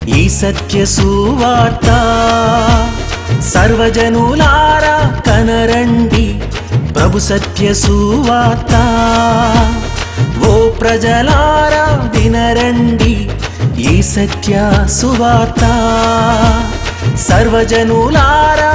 ఈ సత్య సువార్త సర్వజనులారా కనరండి ప్రభు సత్య సువార్త ఓ ప్రజలారా వినరండి ఈ సత్య సువార్త సర్వజనులారా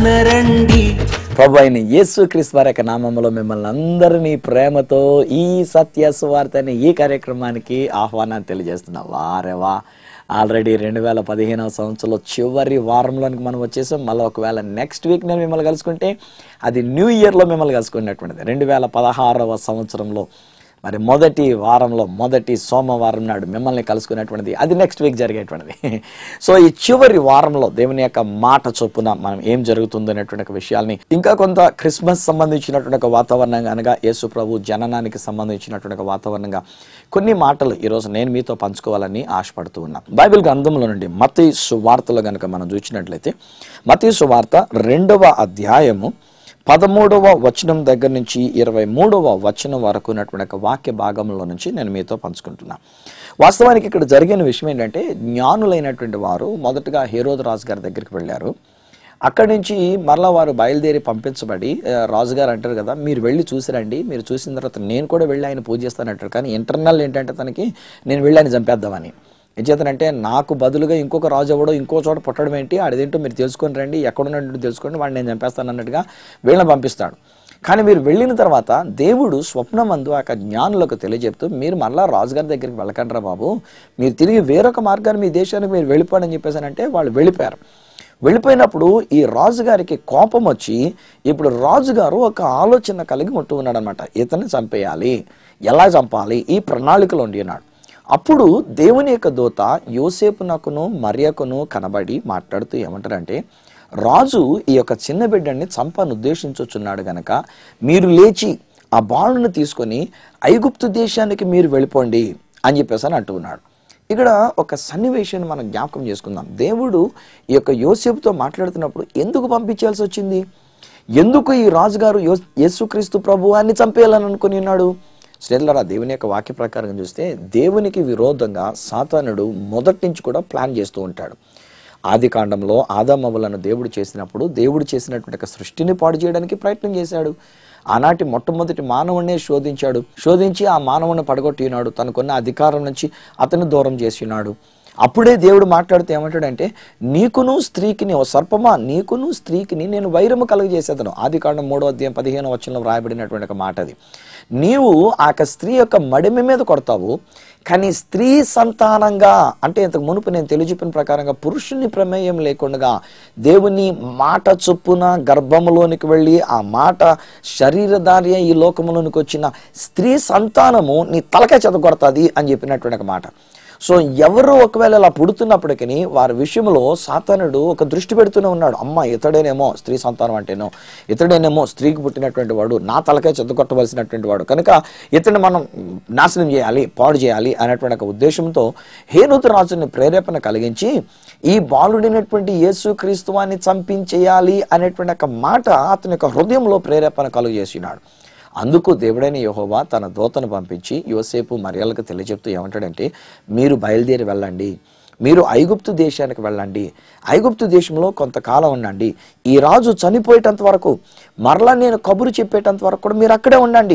కనరండి ప్రభు అయిన యేసు క్రీస్తు వారి యొక్క నామంలో మిమ్మల్ని అందరినీ ప్రేమతో ఈ సత్య సువార్త అనే ఈ కార్యక్రమానికి ఆహ్వానాన్ని తెలియజేస్తున్నా వారేవా ఆల్రెడీ రెండు వేల పదిహేనవ సంవత్సరంలో చివరి వారంలోనికి మనం వచ్చేసాం మళ్ళీ ఒకవేళ నెక్స్ట్ వీక్ నేను మిమ్మల్ని కలుసుకుంటే అది న్యూ ఇయర్లో మిమ్మల్ని కలుసుకున్నటువంటిది రెండు వేల పదహారవ సంవత్సరంలో మరి మొదటి వారంలో మొదటి సోమవారం నాడు మిమ్మల్ని కలుసుకునేటువంటిది అది నెక్స్ట్ వీక్ జరిగేటువంటిది సో ఈ చివరి వారంలో దేవుని యొక్క మాట చొప్పున మనం ఏం జరుగుతుంది అనేటువంటి ఒక విషయాల్ని ఇంకా కొంత క్రిస్మస్ సంబంధించినటువంటి ఒక వాతావరణంగా అనగా యేసు ప్రభు జననానికి సంబంధించినటువంటి ఒక వాతావరణంగా కొన్ని మాటలు ఈరోజు నేను మీతో పంచుకోవాలని ఆశపడుతూ ఉన్నా బైబిల్ గ్రంథంలో నుండి మతీ సువార్తలు కనుక మనం చూసినట్లయితే మతీ సువార్త రెండవ అధ్యాయము పదమూడవ వచనం దగ్గర నుంచి ఇరవై మూడవ వచనం వరకు ఉన్నటువంటి ఒక వాక్య భాగంలో నుంచి నేను మీతో పంచుకుంటున్నా వాస్తవానికి ఇక్కడ జరిగిన విషయం ఏంటంటే జ్ఞానులైనటువంటి వారు మొదటగా హీరోద్ రాజు గారి దగ్గరికి వెళ్ళారు అక్కడి నుంచి మరలా వారు బయలుదేరి పంపించబడి ఆ, రాజుగారు అంటారు కదా మీరు వెళ్ళి చూసిరండి మీరు చూసిన తర్వాత నేను కూడా వెళ్ళి ఆయన పూజ చేస్తానంటారు కానీ ఇంటర్నల్ ఏంటంటే తనకి నేను వెళ్ళి ఆయన చంపేద్దామని ఏం చేతనంటే నాకు బదులుగా ఇంకొక రాజు ఎవడో ఇంకో చోట పుట్టడం ఏంటి ఆడేంటో మీరు తెలుసుకొని రండి ఎక్కడున్నట్టు తెలుసుకోండి వాడిని నేను చంపేస్తాను అన్నట్టుగా వీళ్ళని పంపిస్తాడు కానీ మీరు వెళ్ళిన తర్వాత దేవుడు స్వప్నమందు ఆ యొక్క జ్ఞానులకు తెలియజెప్తూ మీరు మళ్ళా రాజుగారి దగ్గరికి వెళ్ళకండిరా బాబు మీరు తిరిగి వేరొక మార్గాన్ని మీ దేశానికి మీరు వెళ్ళిపోండి అని చెప్పేసానంటే వాళ్ళు వెళ్ళిపోయారు వెళ్ళిపోయినప్పుడు ఈ రాజుగారికి కోపం వచ్చి ఇప్పుడు రాజుగారు ఒక ఆలోచన కలిగి ఉంటూ ఉన్నాడు అనమాట ఇతన్ని చంపేయాలి ఎలా చంపాలి ఈ ప్రణాళికలో ఉండి ఉన్నాడు అప్పుడు దేవుని యొక్క దూత యోసేపునకును మరియకును కనబడి మాట్లాడుతూ ఏమంటారంటే రాజు ఈ యొక్క చిన్న బిడ్డని చంపను ఉద్దేశించుచున్నాడు గనక మీరు లేచి ఆ బాలును తీసుకొని ఐగుప్తు దేశానికి మీరు వెళ్ళిపోండి అని చెప్పేసి అని అంటూ ఉన్నాడు ఇక్కడ ఒక సన్నివేశాన్ని మనం జ్ఞాపకం చేసుకుందాం దేవుడు ఈ యొక్క యోసేపుతో మాట్లాడుతున్నప్పుడు ఎందుకు పంపించాల్సి వచ్చింది ఎందుకు ఈ రాజుగారు యో యేసుక్రీస్తు ప్రభువాన్ని చంపేయాలని అనుకుని ఉన్నాడు స్నేహితులారా దేవుని యొక్క వాక్య ప్రకారం చూస్తే దేవునికి విరోధంగా సాతానుడు మొదటి నుంచి కూడా ప్లాన్ చేస్తూ ఉంటాడు ఆది కాండంలో ఆదామవులను దేవుడు చేసినప్పుడు దేవుడు చేసినటువంటి ఒక సృష్టిని పాడు చేయడానికి ప్రయత్నం చేశాడు ఆనాటి మొట్టమొదటి మానవుడినే శోధించాడు శోధించి ఆ మానవుని పడగొట్టినాడు తనకున్న అధికారం నుంచి అతను దూరం చేసినాడు అప్పుడే దేవుడు మాట్లాడుతూ ఏమంటాడంటే నీకును స్త్రీకిని ఓ సర్పమా నీకును స్త్రీకిని నేను వైరము కలుగజేసేదను ఆది కాండం మూడో అధ్యాయం పదిహేను వచనంలో రాయబడినటువంటి ఒక మాట అది నీవు ఆ యొక్క స్త్రీ యొక్క మడిమి మీద కొడతావు కానీ స్త్రీ సంతానంగా అంటే ఇంతకు మునుపు నేను తెలియజెప్పిన ప్రకారంగా పురుషుని ప్రమేయం లేకుండా దేవుని మాట చొప్పున గర్భములోనికి వెళ్ళి ఆ మాట శరీరధార్య ఈ లోకములోనికి వచ్చిన స్త్రీ సంతానము నీ తలకే చెదగొడుతుంది అని చెప్పినటువంటి ఒక మాట సో ఎవరు ఒకవేళ ఇలా పుడుతున్నప్పటికీ వారి విషయంలో సాతానుడు ఒక దృష్టి పెడుతూనే ఉన్నాడు అమ్మ ఇతడేనేమో స్త్రీ సంతానం అంటేనో ఇతడేనేమో స్త్రీకి పుట్టినటువంటి వాడు నా తలకే చెద్దకొట్టవలసినటువంటి వాడు కనుక ఇతన్ని మనం నాశనం చేయాలి పాడు చేయాలి అనేటువంటి ఒక ఉద్దేశంతో హేనుతు రాజుని ప్రేరేపణ కలిగించి ఈ బాలుడైనటువంటి యేసు క్రీస్తువాన్ని చంపించేయాలి అనేటువంటి ఒక మాట అతని యొక్క హృదయంలో ప్రేరేపణ కలుగజేసినాడు అందుకు దేవుడైన యెహోవా తన దూతను పంపించి యోసేపు మరియలకు తెలియజెప్తూ ఏమంటాడంటే మీరు బయలుదేరి వెళ్ళండి మీరు ఐగుప్తు దేశానికి వెళ్ళండి ఐగుప్తు దేశంలో కొంతకాలం ఉండండి ఈ రాజు చనిపోయేటంత వరకు మరలా నేను కబురు చెప్పేటంత వరకు కూడా మీరు అక్కడే ఉండండి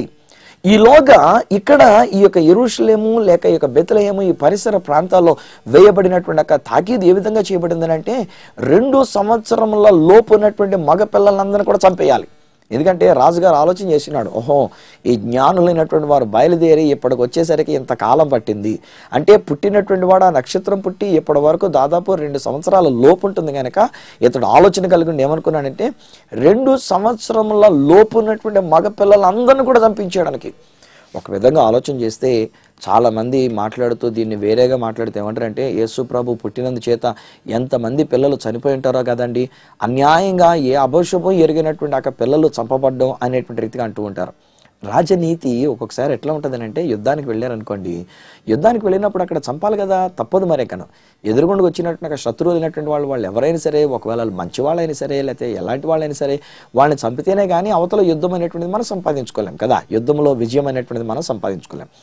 ఈలోగా ఇక్కడ ఈ యొక్క ఎరుషలేము లేక ఈ యొక్క బెతలహేము ఈ పరిసర ప్రాంతాల్లో వేయబడినటువంటి ఒక తాకీదు ఏ విధంగా చేయబడింది అంటే రెండు సంవత్సరముల లోపు ఉన్నటువంటి మగ పిల్లలందరినీ కూడా చంపేయాలి ఎందుకంటే రాజుగారు ఆలోచన చేసినాడు ఓహో ఈ జ్ఞానులైనటువంటి వారు బయలుదేరి ఇప్పటికి వచ్చేసరికి ఇంత కాలం పట్టింది అంటే పుట్టినటువంటి వాడు ఆ నక్షత్రం పుట్టి ఇప్పటి వరకు దాదాపు రెండు సంవత్సరాల లోపు ఉంటుంది కనుక ఇతడు ఆలోచన కలిగి ఉండి ఏమనుకున్నాడంటే రెండు సంవత్సరముల లోపు ఉన్నటువంటి మగ పిల్లలందరినీ కూడా చంపించేయడానికి ఒక విధంగా ఆలోచన చేస్తే చాలా మంది మాట్లాడుతూ దీన్ని వేరేగా మాట్లాడితే ఏమంటారంటే యేసు ప్రభు పుట్టినందు చేత ఎంతమంది పిల్లలు చనిపోయి ఉంటారో కదండి అన్యాయంగా ఏ అభోషభం ఎరిగినటువంటి ఆ పిల్లలు చంపబడ్డం అనేటువంటి రీతిగా అంటూ ఉంటారు రాజనీతి ఒక్కొక్కసారి ఎట్లా ఉంటుంది అంటే యుద్ధానికి వెళ్ళారనుకోండి యుద్ధానికి వెళ్ళినప్పుడు అక్కడ చంపాలి కదా తప్పదు మరి కను ఎదురుగుండకు వచ్చినట్టు నాకు శత్రువులు అయినటువంటి వాళ్ళు వాళ్ళు ఎవరైనా సరే ఒకవేళ వాళ్ళు మంచి వాళ్ళైనా సరే లేకపోతే ఎలాంటి వాళ్ళైనా సరే వాళ్ళని చంపితేనే కానీ అవతల యుద్ధం అనేటువంటిది మనం సంపాదించుకోలేం కదా యుద్ధంలో విజయం అనేటువంటిది మనం సంపాదించుకోలేం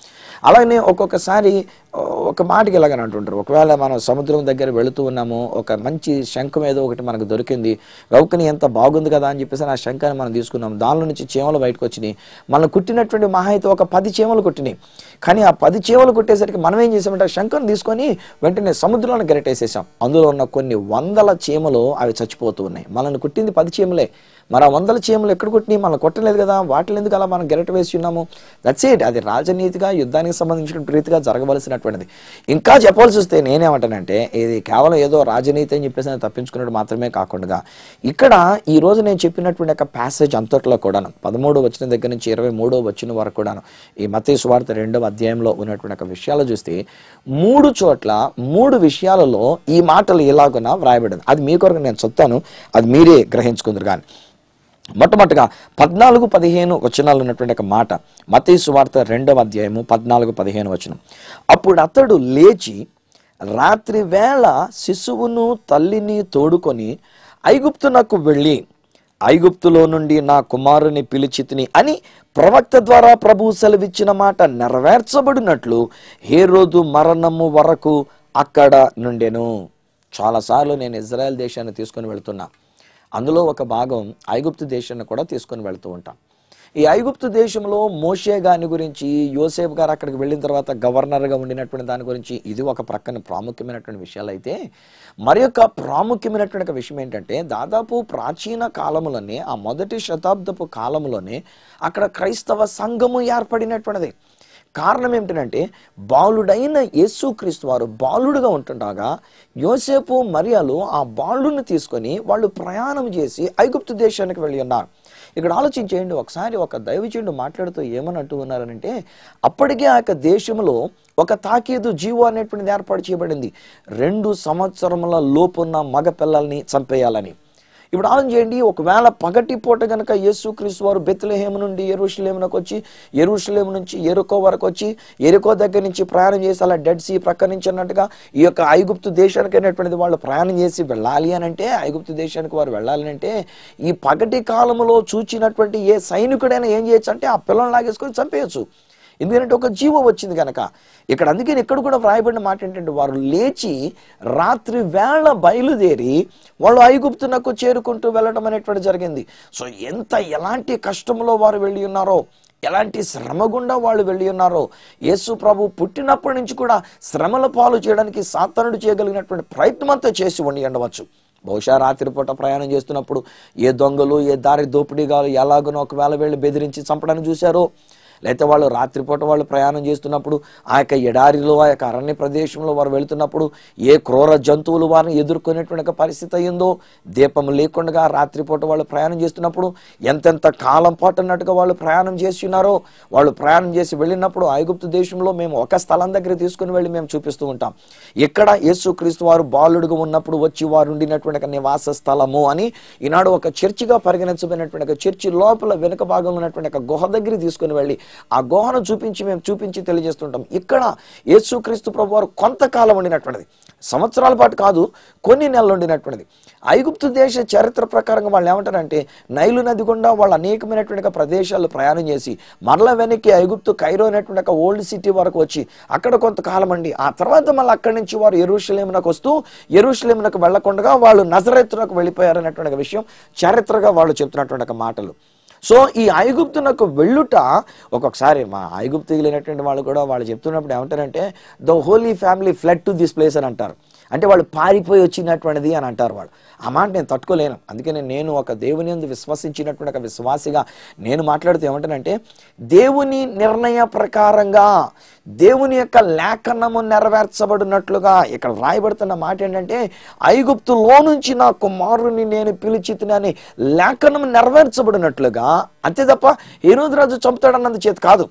అలాగనే ఒక్కొక్కసారి ఆ, ఒక మాటకి ఇలాగని అంటుంటారు ఒకవేళ మనం సముద్రం దగ్గర వెళుతూ ఉన్నాము ఒక మంచి శంఖం ఏదో ఒకటి మనకు దొరికింది గౌకని ఎంత బాగుంది కదా అని చెప్పేసి ఆ శంఖాన్ని మనం తీసుకున్నాం దానిలో నుంచి చీమలు బయటకు వచ్చినాయి మనం కుట్టినటువంటి మహా అయితే ఒక పది చీమలు కుట్టినాయి కానీ ఆ పది చీమలు కుట్టేసరికి మనం ఏం చేసామంటే ఆ శంఖం తీసుకొని వెంటనే సముద్రంలో గెరటేసేసాం అందులో ఉన్న కొన్ని వందల చీమలు అవి చచ్చిపోతూ ఉన్నాయి మనల్ని కుట్టింది పది చీమలే మన వందల చీమలు ఎక్కడ కొట్టినాయి మనం కొట్టలేదు కదా వాటిని ఎందుకు అలా మనం గెరట వేసి ఉన్నాము దట్స్ ఇట్ అది రాజనీతిగా యుద్ధానికి సంబంధించిన రీతిగా జరగవలసినటువంటిది ఇంకా చెప్పాల్సి వస్తే నేనేమంటానంటే ఇది కేవలం ఏదో రాజనీతి అని చెప్పేసి నేను తప్పించుకున్నట్టు మాత్రమే కాకుండా ఇక్కడ ఈ రోజు నేను చెప్పినటువంటి ఒక ప్యాసేజ్ అంతట్లో కూడాను పదమూడు వచ్చిన దగ్గర నుంచి ఇరవై మూడో వచ్చిన వరకు కూడాను ఈ మతీ సువార్త రెండవ అధ్యాయంలో ఉన్నటువంటి ఒక విషయాలు చూస్తే మూడు చోట్ల మూడు విషయాలలో ఈ మాటలు ఎలాగున వ్రాయబడింది అది మీ కొరకు నేను చెప్తాను అది మీరే గ్రహించుకుందరు కానీ మొట్టమొదటిగా పద్నాలుగు పదిహేను వచనాలు ఉన్నటువంటి ఒక మాట మతీ సువార్త రెండవ అధ్యాయము పద్నాలుగు పదిహేను వచనం అప్పుడు అతడు లేచి రాత్రి వేళ శిశువును తల్లిని తోడుకొని ఐగుప్తునకు వెళ్ళి ఐగుప్తులో నుండి నా కుమారుని పిలిచితిని అని ప్రవక్త ద్వారా ప్రభు సెలవిచ్చిన మాట నెరవేర్చబడినట్లు హేరోదు మరణము వరకు అక్కడ నుండెను చాలాసార్లు నేను ఇజ్రాయెల్ దేశాన్ని తీసుకొని వెళ్తున్నా అందులో ఒక భాగం ఐగుప్తు దేశాన్ని కూడా తీసుకొని వెళ్తూ ఉంటాం ఈ ఐగుప్తు దేశంలో మోషే గాని గురించి యోసేఫ్ గారు అక్కడికి వెళ్ళిన తర్వాత గవర్నర్గా ఉండినటువంటి దాని గురించి ఇది ఒక ప్రక్కన ప్రాముఖ్యమైనటువంటి విషయాలు అయితే మరి యొక్క ప్రాముఖ్యమైనటువంటి ఒక విషయం ఏంటంటే దాదాపు ప్రాచీన కాలంలోనే ఆ మొదటి శతాబ్దపు కాలంలోనే అక్కడ క్రైస్తవ సంఘము ఏర్పడినటువంటిది కారణం ఏమిటంటే బాలుడైన యేసుక్రీస్తు వారు బాలుడుగా ఉంటుండగా యోసేపు మరియలు ఆ బాలుడిని తీసుకొని వాళ్ళు ప్రయాణం చేసి ఐగుప్తు దేశానికి వెళ్ళి ఉన్నారు ఇక్కడ ఆలోచించేయండి ఒకసారి ఒక దైవజనుడు మాట్లాడుతూ ఏమని అంటూ ఉన్నారనంటే అప్పటికే ఆ యొక్క దేశంలో ఒక తాకీదు జీవో అనేటువంటిది ఏర్పాటు చేయబడింది రెండు సంవత్సరముల లోపున్న మగ పిల్లల్ని చంపేయాలని ఇప్పుడు ఆలోచన చేయండి ఒకవేళ పగటి పూట గనక యేసుక్రీస్తు వారు బెత్లహేము నుండి ఎరుషలేమునకు వచ్చి ఎరుషలేము నుంచి ఎరుకో వరకు వచ్చి ఎరుకో దగ్గర నుంచి ప్రయాణం చేసి అలా డెడ్ సీ ప్రక్క నుంచి అన్నట్టుగా ఈ యొక్క ఐగుప్తు దేశానికి అనేటువంటిది వాళ్ళు ప్రయాణం చేసి వెళ్ళాలి అని అంటే ఐగుప్తు దేశానికి వారు వెళ్ళాలి అంటే ఈ పగటి కాలంలో చూచినటువంటి ఏ సైనికుడైనా ఏం చేయొచ్చు అంటే ఆ పిల్లల్ని లాగేసుకొని చంపేయచ్చు ఎందుకంటే ఒక జీవో వచ్చింది కనుక ఇక్కడ అందుకని ఇక్కడ కూడా వ్రాయబడిన మాట ఏంటంటే వారు లేచి రాత్రి వేళ బయలుదేరి వాళ్ళు ఐగుప్తునకు చేరుకుంటూ వెళ్ళడం అనేటువంటి జరిగింది సో ఎంత ఎలాంటి కష్టంలో వారు వెళ్ళి ఉన్నారో ఎలాంటి శ్రమ గుండా వాళ్ళు వెళ్ళి ఉన్నారో యేసు ప్రభు పుట్టినప్పటి నుంచి కూడా శ్రమల పాలు చేయడానికి సాతనుడు చేయగలిగినటువంటి ప్రయత్నం అంతా చేసి ఉండి ఉండవచ్చు బహుశా రాత్రిపూట ప్రయాణం చేస్తున్నప్పుడు ఏ దొంగలు ఏ దారి దోపిడీగాలు ఎలాగనో ఒకవేళ వెళ్ళి బెదిరించి చంపడానికి చూశారో లేకపోతే వాళ్ళు రాత్రిపూట వాళ్ళు ప్రయాణం చేస్తున్నప్పుడు ఆ యొక్క ఎడారిలో ఆ యొక్క అరణ్య ప్రదేశంలో వారు వెళుతున్నప్పుడు ఏ క్రూర జంతువులు వారిని ఎదుర్కొనేటువంటి ఒక పరిస్థితి అయ్యిందో దీపం లేకుండా రాత్రిపూట వాళ్ళు ప్రయాణం చేస్తున్నప్పుడు ఎంతెంత కాలం పాటు అన్నట్టుగా వాళ్ళు ప్రయాణం చేసి ఉన్నారో వాళ్ళు ప్రయాణం చేసి వెళ్ళినప్పుడు ఐగుప్తు దేశంలో మేము ఒక స్థలం దగ్గర తీసుకుని వెళ్ళి మేము చూపిస్తూ ఉంటాం ఇక్కడ యేసుక్రీస్తు వారు బాలుడుగా ఉన్నప్పుడు వచ్చి వారు ఉండినటువంటి ఒక నివాస స్థలము అని ఈనాడు ఒక చర్చిగా పరిగణించబడినటువంటి ఒక చర్చి లోపల వెనుక భాగంలో ఉన్నటువంటి ఒక గుహ దగ్గర తీసుకుని వెళ్ళి ఆ గుహను చూపించి మేము చూపించి తెలియజేస్తుంటాం ఇక్కడ యేసుక్రీస్తు ప్రభు వారు కొంతకాలం ఉండినటువంటిది సంవత్సరాల పాటు కాదు కొన్ని నెలలు ఉండినటువంటిది ఐగుప్తు దేశ చరిత్ర ప్రకారంగా వాళ్ళు ఏమంటారంటే నైలు నది గుండా వాళ్ళు అనేకమైనటువంటి ఒక ప్రదేశాలు ప్రయాణం చేసి మరల వెనక్కి ఐగుప్తు కైరో అనేటువంటి ఒక ఓల్డ్ సిటీ వరకు వచ్చి అక్కడ కొంతకాలం అండి ఆ తర్వాత మళ్ళీ అక్కడి నుంచి వారు ఎరుషలేమునకు వస్తూ ఎరుషలేమునకు వెళ్లకుండా వాళ్ళు నజరెత్తునకు వెళ్ళిపోయారనేటువంటి ఒక విషయం చరిత్రగా వాళ్ళు చెప్తున్నటువంటి ఒక మాటలు సో ఈ ఐగుప్తునకు వెళ్ళుట ఒక్కొక్కసారి మా ఐగుప్తు లేనటువంటి వాళ్ళు కూడా వాళ్ళు చెప్తున్నప్పుడు ఏమంటారంటే the holy family fled to this place అని అంటారు అంటే వాళ్ళు పారిపోయి వచ్చినటువంటిది అని అంటారు వాళ్ళు ఆ మాట నేను తట్టుకోలేను అందుకని నేను ఒక దేవుని యందు విశ్వసించినటువంటి ఒక విశ్వాసిగా నేను మాట్లాడుతూ ఏమంటానంటే దేవుని నిర్ణయ ప్రకారంగా దేవుని యొక్క లేఖనము నెరవేర్చబడినట్లుగా ఇక్కడ రాయబడుతున్న మాట ఏంటంటే ఐగుప్తులో నుంచి నా కుమారుని నేను పిలిచితినని లేఖనం నెరవేర్చబడినట్లుగా అంతే తప్ప ఏ రోజు రాజు చంపుతాడన్నది చేతి కాదు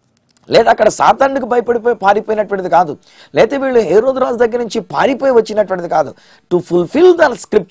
లేదా అక్కడ సాతాండుకు భయపడిపోయి పారిపోయినటువంటిది కాదు లేకపోతే వీళ్ళు హేరోదు రాజు దగ్గర నుంచి పారిపోయి వచ్చినటువంటిది కాదు టు ఫుల్ఫిల్ ద స్క్రిప్చర్స్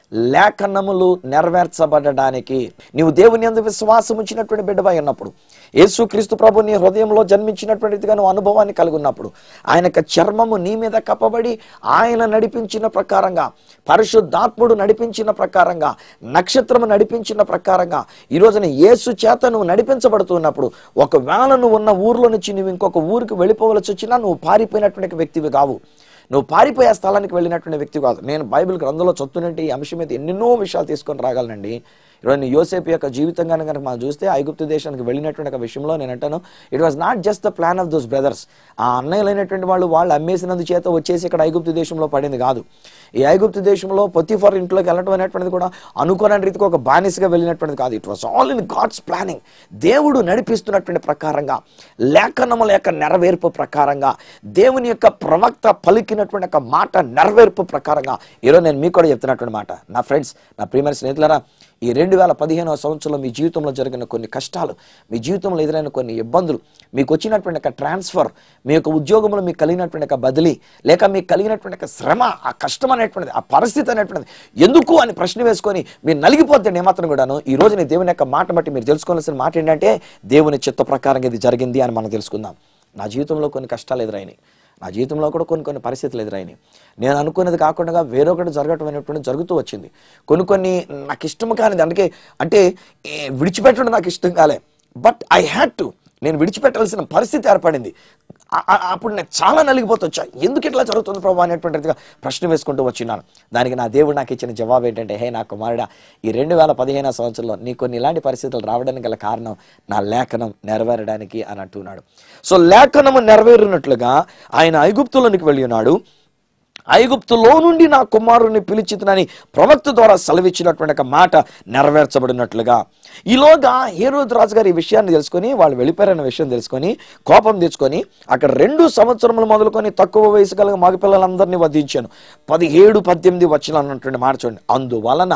లేఖనములు నెరవేర్చబడడానికి నీవు దేవుని అందు విశ్వాసం ఉంచినటువంటి బిడ్డవై ఉన్నప్పుడు యేసు క్రీస్తు ప్రభు నీ హృదయంలో జన్మించినటువంటి రీతిగా నువ్వు అనుభవాన్ని కలిగి ఉన్నప్పుడు ఆయన యొక్క చర్మము నీ మీద కప్పబడి ఆయన నడిపించిన ప్రకారంగా పరిశుద్ధాత్ముడు నడిపించిన ప్రకారంగా నక్షత్రము నడిపించిన ప్రకారంగా ఈ రోజున యేసు చేత నువ్వు నడిపించబడుతున్నప్పుడు ఒకవేళ నువ్వు ఉన్న ఊర్లో నుంచి నువ్వు ఇంకొక ఊరికి వెళ్ళిపోవలసి వచ్చినా నువ్వు పారిపోయినటువంటి వ్యక్తివి కావు నువ్వు పారిపోయే స్థలానికి వెళ్ళినటువంటి వ్యక్తి కాదు నేను బైబిల్ గ్రంథంలో చదువుతుంటే ఈ అంశం మీద ఎన్నెన్నో విషయాలు తీసుకొని రాగలనండి ఈరోజు నీ యోసేపు యొక్క జీవితం కనుక కనుక మనం చూస్తే ఐగుప్తు దేశానికి వెళ్ళినటువంటి ఒక విషయంలో నేను అంటాను it was not just the plan of those brothers ఆ అన్నయ్యలైనటువంటి వాళ్ళు వాళ్ళు అమ్మేసినందు చేత వచ్చేసి ఇక్కడ ఐగుప్తు దేశంలో పడింది కాదు ఈ ఐగుప్తు దేశంలో పొత్తిఫర్ ఇంట్లోకి వెళ్ళడం అనేటువంటిది కూడా అనుకోని రీతికి ఒక బానిసగా వెళ్ళినటువంటిది కాదు it was all in God's planning దేవుడు నడిపిస్తున్నటువంటి ప్రకారంగా లేఖనముల యొక్క నెరవేర్పు ప్రకారంగా దేవుని యొక్క ప్రవక్త పలికినటువంటి ఒక మాట నెరవేర్పు ప్రకారంగా ఈరోజు నేను మీకు కూడా చెప్తున్నటువంటి మాట నా ఫ్రెండ్స్ నా ప్రియమైన స్నేహితులరా ఈ రెండు వేల పదిహేనవ సంవత్సరంలో మీ జీవితంలో జరిగిన కొన్ని కష్టాలు మీ జీవితంలో ఎదురైన కొన్ని ఇబ్బందులు మీకు వచ్చినటువంటి ఒక ట్రాన్స్ఫర్ మీ యొక్క ఉద్యోగంలో మీకు కలిగినటువంటి ఒక బదిలీ లేక మీకు కలిగినటువంటి ఒక శ్రమ ఆ కష్టం అనేటువంటిది ఆ పరిస్థితి అనేటువంటిది ఎందుకు అని ప్రశ్న వేసుకొని మీరు నలిగిపోతే ఏమాత్రం కూడాను ఈ రోజు నీ దేవుని యొక్క మాట బట్టి మీరు తెలుసుకోవాల్సిన మాట ఏంటంటే దేవుని చిత్త ప్రకారంగా ఇది జరిగింది అని మనం తెలుసుకుందాం నా జీవితంలో కొన్ని కష్టాలు ఎదురైనాయి నా జీవితంలో కూడా కొన్ని కొన్ని పరిస్థితులు ఎదురైనాయి నేను అనుకున్నది కాకుండా వేరొకటి జరగటం అనేటువంటి జరుగుతూ వచ్చింది కొన్ని కొన్ని నాకు ఇష్టం కానిది అందుకే అంటే ఏ, విడిచిపెట్టడం నాకు ఇష్టం కాలే బట్ ఐ హ్యాడ్ టు నేను విడిచిపెట్టాల్సిన పరిస్థితి ఏర్పడింది ఆ- ఆ- అప్పుడు నేను చాలా నలిగిపోతూ వచ్చా ఎందుకు ఇట్లా జరుగుతుంది ప్రభావ అనేటువంటిదిగా ప్రశ్న వేసుకుంటూ వచ్చినాను దానికి నా దేవుడు నాకు ఇచ్చిన జవాబు ఏంటంటే హే నా కుమారుడా ఈ రెండు వేల పదిహేను సంవత్సరంలో నీ కొన్ని ఇలాంటి పరిస్థితులు రావడానికి గల కారణం నా లేఖనం నెరవేరడానికి అని అంటున్నాడు సో లేఖనము నెరవేరినట్లుగా ఆయన ఐగుప్తులోనికి వెళ్ళి ఉన్నాడు ఐగుప్తులో నుండి నా కుమారుని పిలిచితునని ప్రవక్త ద్వారా సెలవిచ్చినటువంటి ఒక మాట నెరవేర్చబడినట్లుగా ఈలోగా హేరోద్ రాజు గారు ఈ విషయాన్ని తెలుసుకొని వాళ్ళు వెళ్ళిపోయారన్న విషయం తెలుసుకొని కోపం తెచ్చుకొని అక్కడ రెండు సంవత్సరములు మొదలుకొని తక్కువ వయసు కలిగిన మగపిల్లలందరినీ వధించాను పదిహేడు పద్దెనిమిది వచ్చిన అన్నటువంటి మాట చూడండి అందువలన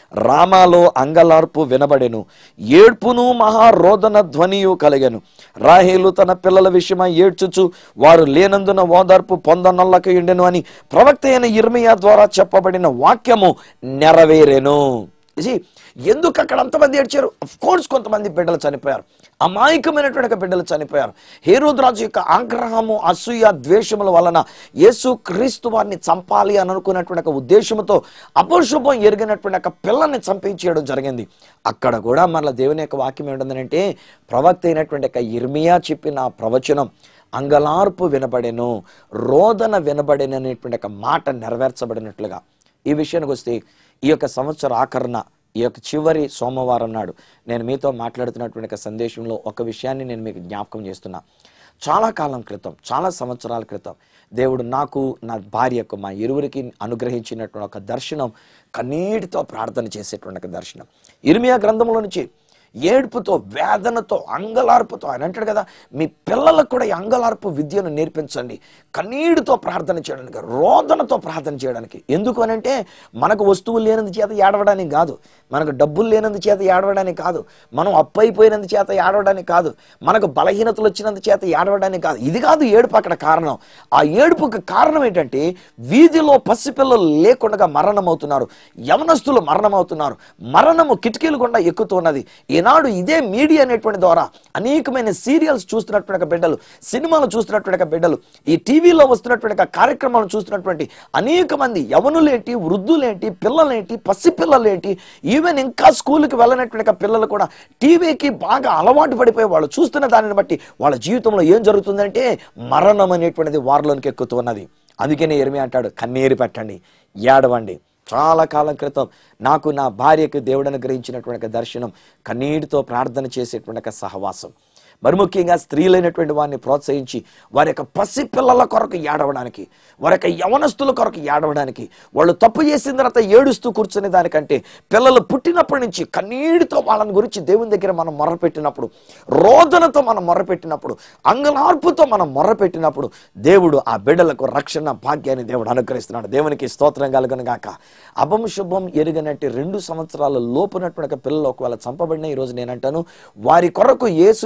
రామాలో అంగలార్పు వినబడెను ఏడ్పును మహారోదన ధ్వనియు కలిగెను రాహేలు తన పిల్లల విషయమై ఏడ్చుచు వారు లేనందున ఓదార్పు పొందనల్లక ఉండెను అని ప్రవక్త అయిన ఇర్మియా ద్వారా చెప్పబడిన వాక్యము నెరవేరెను See, ఎందుకు అక్కడ అంతమంది ఏడ్చారు అఫ్ కోర్స్ కొంతమంది బిడ్డలు చనిపోయారు అమాయకమైనటువంటి ఒక బిడ్డలు చనిపోయారు హేరోద్ రాజు యొక్క ఆగ్రహము అసూయ ద్వేషముల వలన యేసు క్రీస్తు వారిని చంపాలి అని అనుకున్నటువంటి ఒక ఉద్దేశంతో అపశుభం ఎరిగినటువంటి ఒక పిల్లల్ని చంపించేయడం జరిగింది అక్కడ కూడా మళ్ళీ దేవుని యొక్క వాక్యం ఏంటంటే ప్రవక్త అయినటువంటి ఒక ఇర్మియా చెప్పిన ఆ ప్రవచనం అంగలార్పు వినబడెను రోదన వినబడెను అనేటువంటి ఒక మాట నెరవేర్చబడినట్లుగా ఈ విషయానికి వస్తే ఈ యొక్క సంవత్సర ఆఖరణ ఈ యొక్క చివరి సోమవారం నాడు నేను మీతో మాట్లాడుతున్నటువంటి ఒక సందేశంలో ఒక విషయాన్ని నేను మీకు జ్ఞాపకం చేస్తున్నా చాలా కాలం క్రితం చాలా సంవత్సరాల క్రితం దేవుడు నాకు నా భార్యకు మా ఇరువురికి అనుగ్రహించినటువంటి ఒక దర్శనం కన్నీటితో ప్రార్థన చేసేటువంటి ఒక దర్శనం ఇర్మియా గ్రంథంలో నుంచి ఏడుపుతో వేదనతో అంగలార్పుతో ఆయన అంటాడు కదా మీ పిల్లలకు కూడా ఈ అంగలార్పు విద్యను నేర్పించండి కన్నీటితో ప్రార్థన చేయడానికి రోదనతో ప్రార్థన చేయడానికి ఎందుకు అని అంటే మనకు వస్తువులు లేనందు చేత ఏడవడానికి కాదు మనకు డబ్బులు లేనందు చేత ఏడవడానికి కాదు మనం అప్పు అయిపోయినందు చేత ఏడవడానికి కాదు మనకు బలహీనతలు వచ్చినందు చేత ఏడవడానికి కాదు ఇది కాదు ఏడుపు అక్కడ కారణం ఆ ఏడుపుకి కారణం ఏంటంటే వీధిలో పసిపిల్లలు లేకుండా మరణమవుతున్నారు యవనస్తులు మరణమవుతున్నారు మరణము కిటికీలు గుండా ఎక్కుతున్నది ఈనాడు ఇదే మీడియా అనేటువంటి ద్వారా అనేకమైన సీరియల్స్ చూస్తున్నటువంటి ఒక బిడ్డలు సినిమాలు చూస్తున్నటువంటి ఒక బిడ్డలు ఈ టీవీలో వస్తున్నటువంటి ఒక కార్యక్రమాలను చూస్తున్నటువంటి అనేక మంది యవనులేంటి వృద్ధులేంటి పిల్లలేంటి పసిపిల్లలేంటి ఈవెన్ ఇంకా స్కూల్కి వెళ్ళనటువంటి ఒక పిల్లలు కూడా టీవీకి బాగా అలవాటు పడిపోయి వాళ్ళు చూస్తున్న దానిని బట్టి వాళ్ళ జీవితంలో ఏం జరుగుతుందంటే మరణం అనేటువంటిది వారిలోనికి ఎక్కుతున్నది అందుకనే ఎరిమి అంటాడు కన్నీరు పెట్టండి ఏడవండి చాలా కాలం క్రితం నాకు నా భార్యకు దేవుడు అనుగ్రహించినటువంటి ఒక దర్శనం కన్నీటితో ప్రార్థన చేసేటువంటి ఒక సహవాసం మరి ముఖ్యంగా స్త్రీలైనటువంటి వారిని ప్రోత్సహించి వారి యొక్క పసి పిల్లల కొరకు ఏడవడానికి వారి యొక్క యవనస్తుల కొరకు ఏడవడానికి వాళ్ళు తప్పు చేసిన తర్వాత ఏడుస్తూ కూర్చునే దానికంటే పిల్లలు పుట్టినప్పటి నుంచి కన్నీటితో వాళ్ళని గురించి దేవుని దగ్గర మనం మొర్రపెట్టినప్పుడు రోదనతో మనం మొర్రపెట్టినప్పుడు అంగలార్పుతో మనం మొర్రపెట్టినప్పుడు దేవుడు ఆ బిడ్డలకు రక్షణ భాగ్యాన్ని దేవుడు అనుగ్రహిస్తున్నాడు దేవునికి స్తోత్రం కలుగును గాక అభం శుభం ఎరుగనట్టు రెండు సంవత్సరాల లోపునటువంటి ఒక పిల్లలు ఒకవేళ చంపబడిన ఈరోజు నేనంటాను వారి కొరకు యేసు చేసిన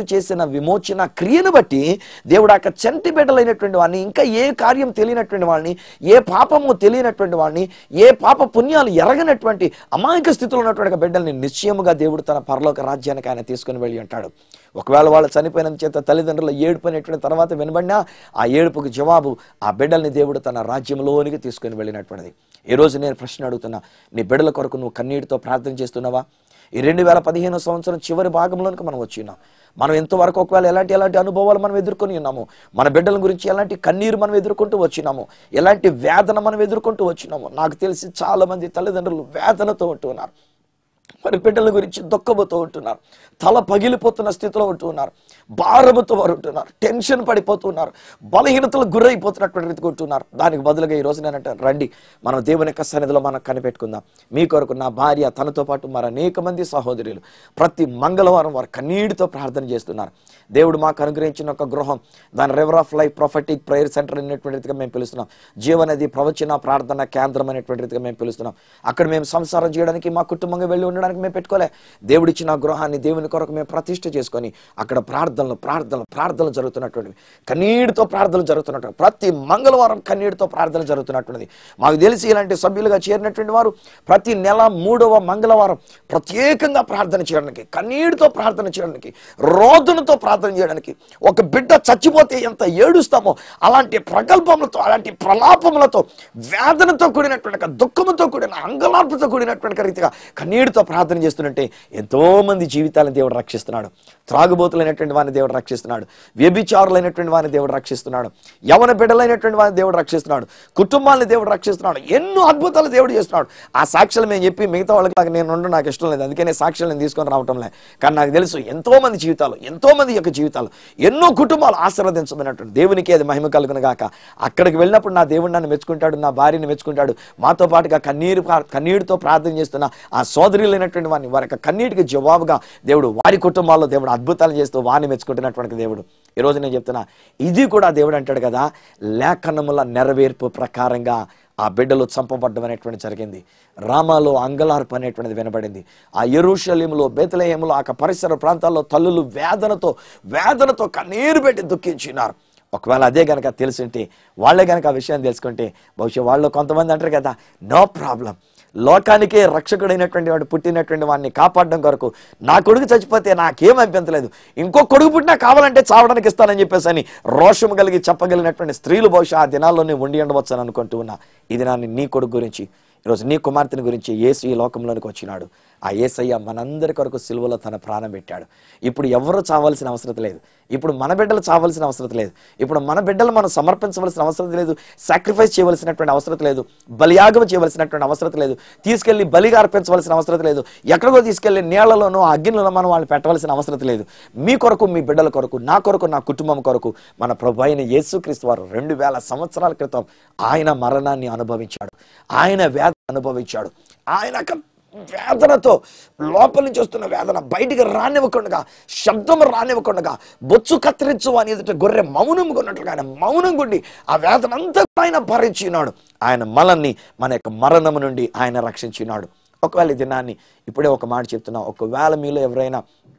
విమోచన క్రియను బట్టి దేవుడు ఆ యొక్క చంటి బిడ్డలైనటువంటి వాడిని ఇంకా ఏ కార్యం తెలియనటువంటి వాళ్ళని ఏ పాపము తెలియనటువంటి వాడిని ఏ పాప పుణ్యాలు ఎరగనటువంటి అమాయక స్థితిలో ఉన్నటువంటి ఒక బిడ్డల్ని నిశ్చయముగా దేవుడు తన పరలోక రాజ్యానికి ఆయన తీసుకుని వెళ్ళి ఉంటాడు ఒకవేళ వాళ్ళు చనిపోయినంత చేత తల్లిదండ్రుల ఏడుపు అనేటువంటి తర్వాత వినబడినా ఆ ఏడుపుకు జవాబు ఆ బిడ్డల్ని దేవుడు తన రాజ్యంలోనికి తీసుకుని వెళ్ళినటువంటిది ఈ రోజు నేను ప్రశ్న అడుగుతున్నా నీ బిడ్డల కొరకు నువ్వు కన్నీటితో ప్రార్థన చేస్తున్నావా ఈ రెండు వేల పదిహేను సంవత్సరం చివరి భాగంలోనికి మనం వచ్చి ఉన్నాం మనం ఎంతవరకు ఒకవేళ ఎలాంటి ఎలాంటి అనుభవాలు మనం ఎదుర్కొని ఉన్నాము మన బిడ్డల గురించి ఎలాంటి కన్నీరు మనం ఎదుర్కొంటూ వచ్చినాము ఎలాంటి వేదన మనం ఎదుర్కొంటూ వచ్చినాము నాకు తెలిసి చాలా మంది తల్లిదండ్రులు వేదనతో ఉంటూ ఉన్నారు మరి బిడ్డల గురించి దుఃఖముతో ఉంటున్నారు తల పగిలిపోతున్న స్థితిలో ఉంటున్నారు భారముతో వారు ఉంటున్నారు టెన్షన్ పడిపోతున్నారు బలహీనతలకు గురైపోతున్నటువంటి రీతికి ఉంటున్నారు దానికి బదులుగా ఈ రోజు నేను అంటాను రండి మనం దేవుని యొక్క సన్నిధిలో మనం కనిపెట్టుకుందాం మీ కొరకు నా భార్య తనతో పాటు మరి అనేక మంది సహోదరులు ప్రతి మంగళవారం వారు కన్నీటితో ప్రార్థన చేస్తున్నారు దేవుడు మాకు అనుగ్రహించిన ఒక గృహం దాని river of life prophetic prayer centre అనేటువంటి రీతిగా మేము పిలుస్తున్నాం జీవనది ప్రవచన ప్రార్థన కేంద్రం అనేటువంటి రీతిగా మేము పిలుస్తున్నాం అక్కడ మేము సంసారం చేయడానికి మా కుటుంబంగా వెళ్ళి ఉండడానికి మేము పెట్టుకోలే దేవుడిచ్చిన ఆ గృహాన్ని దేవుని కొరకు మేము ప్రతిష్ఠ చేసుకొని అక్కడ ప్రార్థనలు ప్రార్థనలు ప్రార్థనలు జరుగుతున్నటువంటివి కన్నీటితో ప్రార్థనలు జరుగుతున్నటువంటి ప్రతి మంగళవారం కన్నీటితో ప్రార్థనలు జరుగుతున్నటువంటిది మాకు తెలిసి ఇలాంటి సభ్యులుగా చేరినటువంటి వారు ప్రతి నెల మూడవ మంగళవారం ప్రత్యేకంగా ప్రార్థన చేయడానికి కన్నీటితో ప్రార్థన చేయడానికి రోదనతో ప్రార్థన చేయడానికి ఒక బిడ్డ చచ్చిపోతే ఎంత ఏడుస్తామో అలాంటి ప్రగల్భములతో అలాంటి ప్రలాపములతో వేదనతో కూడినటువంటి ఒక దుఃఖముతో కూడిన అంగలార్పుతో కూడినటువంటి ఒక రీతిగా కన్నీటితో ప్రార్థన చేస్తుంటే ఎంతో మంది జీవితాలను దేవుడు రక్షిస్తున్నాడు త్రాగుబోతులైనటువంటి వారిని దేవుడు రక్షిస్తున్నాడు వ్యభిచారులైనటువంటి వారిని దేవుడు రక్షిస్తున్నాడు యవన బిడ్డలైనటువంటి వారిని దేవుడు రక్షిస్తున్నాడు కుటుంబాన్ని దేవుడు రక్షిస్తున్నాడు ఎన్నో అద్భుతాలు దేవుడు చేస్తున్నాడు ఆ సాక్ష్యాలు మేము చెప్పి మిగతా వాళ్ళకి నాకు నేను ఉండు నాకు ఇష్టం లేదు అందుకే నేను సాక్ష్యాలు నేను తీసుకొని రావటం లేదు కానీ నాకు తెలుసు ఎంతో మంది జీవితాలు ఎంతో మంది యొక్క జీవితాలు ఎన్నో కుటుంబాలు ఆశీర్వదించమైనటువంటి దేవునికి అది మహిమ కలుగును గాక అక్కడికి వెళ్ళినప్పుడు నా దేవుడు నన్ను మెచ్చుకుంటాడు నా భార్యని మెచ్చుకుంటాడు మాతో పాటుగా కన్నీరు ప్రా- కన్నీటితో ప్రార్థన చేస్తున్న ఆ సోదరులైనటువంటి వారిని వారి యొక్క కన్నీటికి జవాబుగా దేవుడు వారి కుటుంబాల్లో దేవుడు అద్భుతాలు చేస్తూ వారిని మెచ్చుకుంటున్నటువంటి దేవుడు ఈరోజు నేను చెప్తున్నా ఇది కూడా దేవుడు అంటాడు కదా లేఖనముల నెరవేర్పు ప్రకారంగా ఆ బిడ్డలు చంపబడ్డం అనేటువంటి జరిగింది రామాలో అంగలార్పు అనేటువంటిది వినబడింది ఆ ఎరుషలేములో బేతలేయములో ఆ పరిసర ప్రాంతాల్లో తల్లులు వేదనతో వేదనతో కన్నీరు పెట్టి దుఃఖించినారు ఒకవేళ అదే కనుక తెలిసింటే వాళ్ళే కనుక ఆ విషయం తెలుసుకుంటే బహుశా వాళ్ళు కొంతమంది అంటారు కదా నో ప్రాబ్లం లోకానికే రక్షకుడైనటువంటి వాడు పుట్టినటువంటి వాడిని కాపాడడం కొరకు నా కొడుకు చచ్చిపోతే నాకేం అభ్యంతలేదు ఇంకో కొడుకు పుట్టినా కావాలంటే చావడానికి ఇస్తానని చెప్పేసి అని రోషం కలిగి చెప్పగలిగినటువంటి స్త్రీలు బహుశా ఆ దినాల్లోనే ఉండి ఉండవచ్చు అని అనుకుంటూ ఉన్నా ఇది నా నీ కొడుకు గురించి ఈరోజు నీ కుమార్తెని గురించి యేసు ఈ లోకంలోనికి వచ్చినాడు ఆ యేసయ్య మనందరి కొరకు సిలువలో తన ప్రాణం పెట్టాడు ఇప్పుడు ఎవరు చావాల్సిన అవసరం లేదు ఇప్పుడు మన బిడ్డలు చావాల్సిన అవసరం లేదు ఇప్పుడు మన బిడ్డలు మనం సమర్పించవలసిన అవసరం లేదు సాక్రిఫైస్ చేయవలసినటువంటి అవసరం లేదు బలియాగం చేయవలసినటువంటి అవసరం లేదు తీసుకెళ్లి బలిగా అర్పించవలసిన అవసరం లేదు ఎక్కడికో తీసుకెళ్లి నీళ్లలోనూ అగ్నిలో మనం వాళ్ళు పెట్టవలసిన అవసరం లేదు మీ కొరకు మీ బిడ్డల కొరకు నా కొరకు నా కుటుంబం కొరకు మన ప్రభు అయిన యేసుక్రీస్తు వారు రెండు వేల సంవత్సరాల క్రితం ఆయన మరణాన్ని అనుభవించాడు ఆయన వేద అనుభవించాడు ఆయన యొక్క వేదనతో లోపల నుంచి వస్తున్న వేదన బయటికి రానివ్వకుండా శబ్దం రానివ్వకుండా బొచ్చు కత్తిరించు అని ఎదుట గొర్రె మౌనం కొన్నట్లుగా ఆయన మౌనం గుండి ఆ వేదన అంతా కూడా ఆయన భరించినాడు ఆయన మనల్ని మన యొక్క మరణము నుండి ఆయన రక్షించినాడు ఒకవేళ ఈ దినాన్ని ఇప్పుడే ఒక మాట చెప్తున్నా ఒకవేళ మీలో ఎవరైనా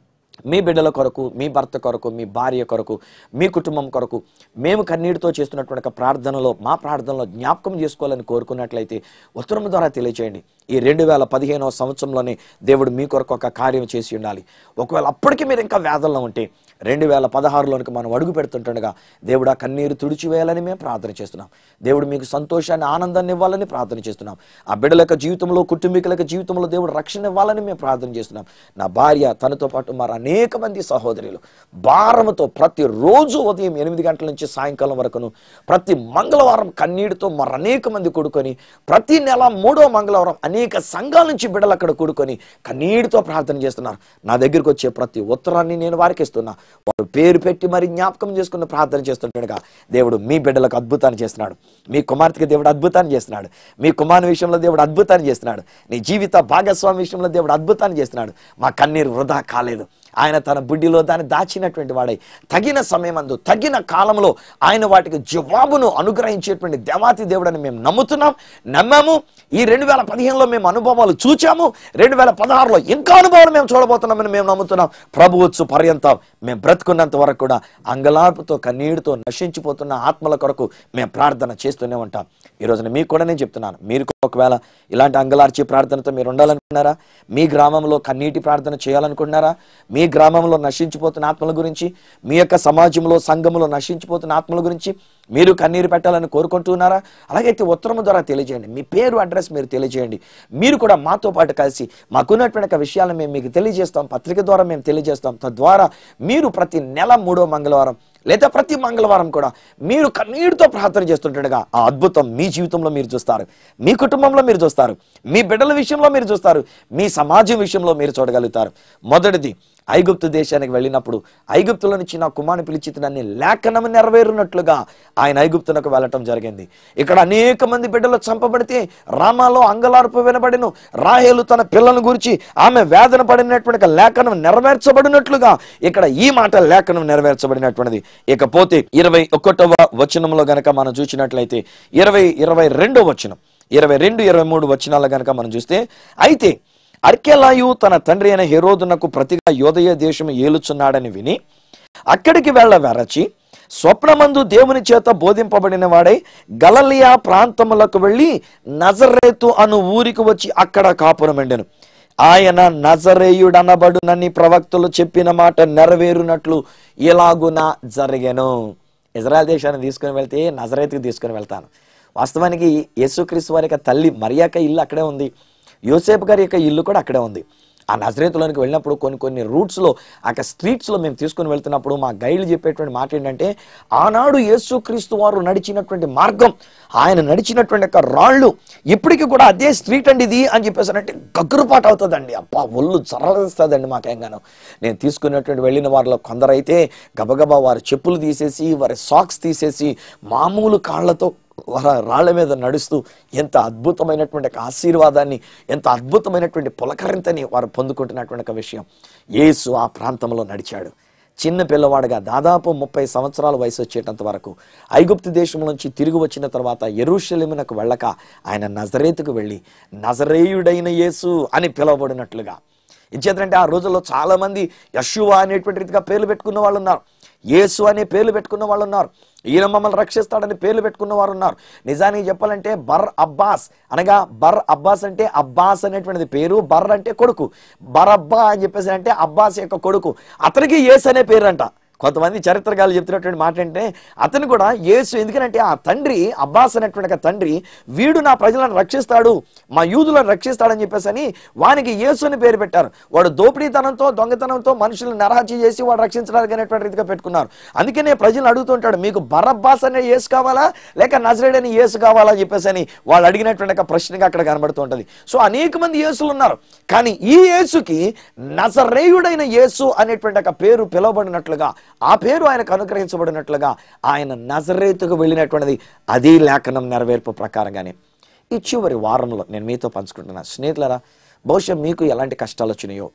మీ బిడ్డల కొరకు మీ భర్త కొరకు మీ భార్య కొరకు మీ కుటుంబం కొరకు మేము కన్నీటితో చేస్తున్నటువంటి ఒక ప్రార్థనలో మా ప్రార్థనలో జ్ఞాపకం చేసుకోవాలని కోరుకున్నట్లయితే ఉత్తరం ద్వారా తెలియచేయండి ఈ రెండు వేల పదిహేనవ సంవత్సరంలోనే దేవుడు మీ కొరకు ఒక కార్యం చేసి ఉండాలి ఒకవేళ అప్పటికి మీరు ఇంకా వేదనలో ఉంటే రెండు వేల పదహారులోనికి మనం అడుగు పెడుతుంటుండగా దేవుడు ఆ కన్నీరు తుడిచివేయాలని మేము ప్రార్థన చేస్తున్నాం దేవుడు మీకు సంతోషాన్ని ఆనందాన్ని ఇవ్వాలని ప్రార్థన చేస్తున్నాం ఆ బిడ్డల యొక్క జీవితంలో కుటుంబీకుల యొక్క జీవితంలో దేవుడు రక్షణ ఇవ్వాలని మేము ప్రార్థన చేస్తున్నాం నా భార్య తనతో పాటు మరి అనేక మంది సహోదరులు భారముతో ప్రతిరోజు ఉదయం ఎనిమిది గంటల నుంచి సాయంకాలం వరకును ప్రతి మంగళవారం కన్నీటితో మరి అనేక మంది కూడుకొని ప్రతి నెల మూడో మంగళవారం అనేక సంఘాల నుంచి బిడ్డలు అక్కడ కూడుకొని కన్నీటితో ప్రార్థన చేస్తున్నారు నా దగ్గరికి వచ్చే ప్రతి ఉత్తరాన్ని నేను వారికి ఇస్తున్నా వారు పేరు పెట్టి మరి జ్ఞాపకం చేసుకుని ప్రార్థన చేస్తుండగా దేవుడు మీ బిడ్డలకు అద్భుతాన్ని చేస్తున్నాడు మీ కుమార్తెకి దేవుడు అద్భుతాన్ని చేస్తున్నాడు మీ కుమారుని విషయంలో దేవుడు అద్భుతాన్ని చేస్తున్నాడు నీ జీవిత భాగస్వామి విషయంలో దేవుడు అద్భుతాన్ని చేస్తున్నాడు మా కన్నీరు వృధా కాలేదు ఆయన తన బుడ్డిలో దాన్ని దాచినటువంటి వాడై తగిన సమయమందు తగిన కాలంలో ఆయన వాటికి జవాబును అనుగ్రహించేటువంటి దేవాతి దేవుడని మేము నమ్ముతున్నాం నమ్మాము ఈ రెండు వేల పదిహేనులో మేము అనుభవాలు చూచాము రెండు వేల పదహారులో ఇంకా అనుభవాలు మేము చూడబోతున్నామని మేము నమ్ముతున్నాం ప్రభు వచ్చు పర్యంతం మేము బ్రతుకున్నంత వరకు కూడా అంగలార్పుతో కన్నీటితో నశించిపోతున్న ఆత్మల కొరకు మేము ప్రార్థన చేస్తూనే ఉంటాం ఈ రోజున మీకు కూడా నేను చెప్తున్నాను మీరు కూడా ఒకవేళ ఇలాంటి అంగలార్చి ప్రార్థనతో మీరు ఉండాలనుకున్నారా మీ గ్రామంలో కన్నీటి ప్రార్థన చేయాలనుకుంటున్నారా మీ గ్రామంలో నశించిపోతున్న ఆత్మల గురించి మీ యొక్క సమాజంలో సంఘములో నశించిపోతున్న ఆత్మల గురించి మీరు కన్నీరు పెట్టాలని కోరుకుంటున్నారా అలాగైతే ఉత్తరం ద్వారా తెలియజేయండి మీ పేరు అడ్రస్ మీరు తెలియజేయండి మీరు కూడా మాతో పాటు కలిసి మాకున్నటువంటి ఒక విషయాలను మేము మీకు తెలియజేస్తాం పత్రిక ద్వారా మేము తెలియజేస్తాం తద్వారా మీరు ప్రతి నెల మూడో మంగళవారం లేదా ప్రతి మంగళవారం కూడా మీరు కన్నీటితో ప్రార్థన చేస్తుండగా ఆ అద్భుతం మీ జీవితంలో మీరు చూస్తారు మీ కుటుంబంలో మీరు చూస్తారు మీ బిడ్డల విషయంలో మీరు చూస్తారు మీ సమాజం విషయంలో మీరు చూడగలుగుతారు మొదటిది ఐగుప్తు దేశానికి వెళ్ళినప్పుడు ఐగుప్తులో నుంచి నా కుమారుని పిలిచి నన్ను లేఖనం నెరవేరునట్లుగా ఆయన ఐగుప్తునకు వెళ్ళటం జరిగింది ఇక్కడ అనేక మంది బిడ్డలు చంపబడితే రామాలో అంగలార్పు వినబడిను రాహేలు తన పిల్లలను గురించి ఆమె వేదన పడినటువంటి లేఖనం నెరవేర్చబడినట్లుగా ఇక్కడ ఈ మాట లేఖనం నెరవేర్చబడినటువంటిది ఇకపోతే ఇరవై ఒకటవ వచనంలో గనక మనం చూసినట్లయితే ఇరవై ఇరవై రెండో వచనం ఇరవై రెండు ఇరవై మూడు వచనాలు గనక మనం చూస్తే అయితే అర్కెలాయు తన తండ్రి అయిన హెరోదునకు ప్రతిగా యోదయ దేశం ఏలుచున్నాడని విని అక్కడికి వెళ్ళ వెరచి స్వప్నమందు దేవుని చేత బోధింపబడిన వాడై గలలియా ప్రాంతములకు వెళ్ళి నజరేతు అను ఊరికి వచ్చి అక్కడ కాపురమెండెను ఆయన నజరేయుడనబడునని ప్రవక్తలు చెప్పిన మాట నెరవేరునట్లు ఇలాగున జరిగెను ఇజ్రాయల్ దేశాన్ని తీసుకుని వెళ్తే నజరేతుకి తీసుకుని వెళ్తాను వాస్తవానికి యేసుక్రీస్తు వారి యొక్క తల్లి మరియాక ఇల్లు అక్కడే ఉంది యోసేపు గారి యొక్క ఇల్లు కూడా అక్కడే ఉంది ఆ నజరేతులోనికి వెళ్ళినప్పుడు కొన్ని కొన్ని రూట్స్లో అక్కడ స్ట్రీట్స్లో మేము తీసుకుని వెళ్తున్నప్పుడు మా గైడ్లు చెప్పేటువంటి మాట ఏంటంటే ఆనాడు యేసుక్రీస్తు వారు నడిచినటువంటి మార్గం ఆయన నడిచినటువంటి యొక్క రాళ్ళు ఇప్పటికీ కూడా అదే స్ట్రీట్ అండి ఇది అని చెప్పేసానంటే గగ్గురుపాటు అవుతుందండి అబ్బా ఒళ్ళు చరలిస్తుందండి మాకేంగాను నేను తీసుకున్నటువంటి వెళ్ళిన వారిలో కొందరైతే గబగబా వారి చెప్పులు తీసేసి వారి సాక్స్ తీసేసి మామూలు కాళ్ళతో వారు రాళ్ల మీద నడుస్తూ ఎంత అద్భుతమైనటువంటి ఒక ఆశీర్వాదాన్ని ఎంత అద్భుతమైనటువంటి పులకరింతని వారు పొందుకుంటున్నటువంటి ఒక విషయం యేసు ఆ ప్రాంతంలో నడిచాడు చిన్న పిల్లవాడుగా దాదాపు ముప్పై సంవత్సరాల వయసు వచ్చేటంత వరకు ఐగుప్తు దేశం నుంచి తిరిగి వచ్చిన తర్వాత ఎరుషలేమునకు వెళ్ళక ఆయన నజరేతుకు వెళ్ళి నజరేయుడైన యేసు అని పిలువబడినట్లుగా ఇచ్చేదంటే ఆ రోజుల్లో చాలా మంది యశువా అనేటువంటి రీతిగా పేర్లు పెట్టుకున్న వాళ్ళు ఉన్నారు యేసు అనే పేర్లు పెట్టుకున్న వాళ్ళు ఉన్నారు ఈయన మమ్మల్ని రక్షిస్తాడని పేర్లు పెట్టుకున్న వారు ఉన్నారు నిజానికి చెప్పాలంటే బర్ అబ్బాస్ అనగా బర్ అబ్బాస్ అంటే అబ్బాస్ అనేటువంటిది పేరు బర్ అంటే కొడుకు బర్ అబ్బా అని చెప్పేసి అంటే అబ్బాస్ యొక్క కొడుకు అతనికి యేసు అనే పేరు అంట కొంతమంది చరిత్రకాలు చెప్తున్నటువంటి మాట అంటే అతను కూడా యేసు ఎందుకంటే ఆ తండ్రి అబ్బాస్ అనేటువంటి ఒక తండ్రి వీడు నా ప్రజలను రక్షిస్తాడు మా యూదులను రక్షిస్తాడని చెప్పేసి అని వానికి యేసు అని పేరు పెట్టారు వాడు దోపిడీతనంతో దొంగతనంతో మనుషులను నరహత్య చేసి వాడు రక్షించడానికి అనేటువంటి రీతిగా పెట్టుకున్నారు అందుకనే ప్రజలు అడుగుతుంటాడు మీకు బరబ్బాస్ అనే యేసు కావాలా లేక నజరేడ్ అని యేసు కావాలా అని చెప్పేసి అని వాళ్ళు అడిగినటువంటి ఒక ప్రశ్నగా అక్కడ కనబడుతుంటది సో అనేక మంది యేసులు ఉన్నారు కానీ ఈ యేసుకి నజరేయుడైన యేసు అనేటువంటి ఒక పేరు పిలువబడినట్లుగా ఆ పేరు ఆయనకు అనుగ్రహించబడినట్లుగా ఆయన నజరేతుకు వెళ్ళినటువంటిది అది లేఖనం నెరవేర్పు ప్రకారంగానే ఈ చివరి వారంలో నేను మీతో పంచుకుంటున్నా స్నేహితులరా బహుశా మీకు ఎలాంటి కష్టాలు వచ్చినాయో